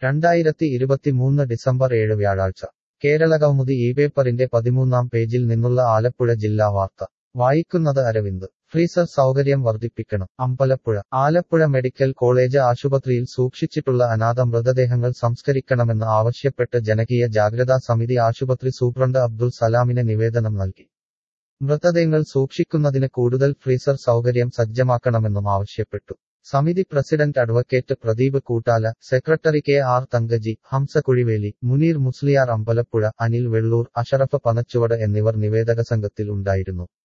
രണ്ടായിരത്തി ഇരുപത്തിമൂന്ന് ഡിസംബർ ഏഴ് വ്യാഴാഴ്ച കേരളകൗമുദി ഈ പേപ്പറിന്റെ പതിമൂന്നാം പേജിൽ നിന്നുള്ള ആലപ്പുഴ ജില്ലാ വാർത്ത വായിക്കുന്നത് അരവിന്ദ് ഫ്രീസർ സൗകര്യം വർദ്ധിപ്പിക്കണം അമ്പലപ്പുഴ ആലപ്പുഴ മെഡിക്കൽ കോളേജ് ആശുപത്രിയിൽ സൂക്ഷിച്ചിട്ടുള്ള അനാഥ മൃതദേഹങ്ങൾ സംസ്കരിക്കണമെന്ന് ആവശ്യപ്പെട്ട് ജനകീയ ജാഗ്രതാ സമിതി ആശുപത്രി സൂപ്രണ്ട് അബ്ദുൾ സലാമിന് നിവേദനം നൽകി മൃതദേഹങ്ങൾ സൂക്ഷിക്കുന്നതിന് കൂടുതൽ ഫ്രീസർ സൗകര്യം സജ്ജമാക്കണമെന്നും ആവശ്യപ്പെട്ടു സമിതി president advocate Pradeep Koottala secretary K R Thankaji Hamza Kuzhiveli Muneer Musliyar Ambalappuzha Anil Vellur Ashraf Panachuvadu എന്നിവർ നിവേദക സംഘത്തിൽ ഉണ്ടായിരുന്നു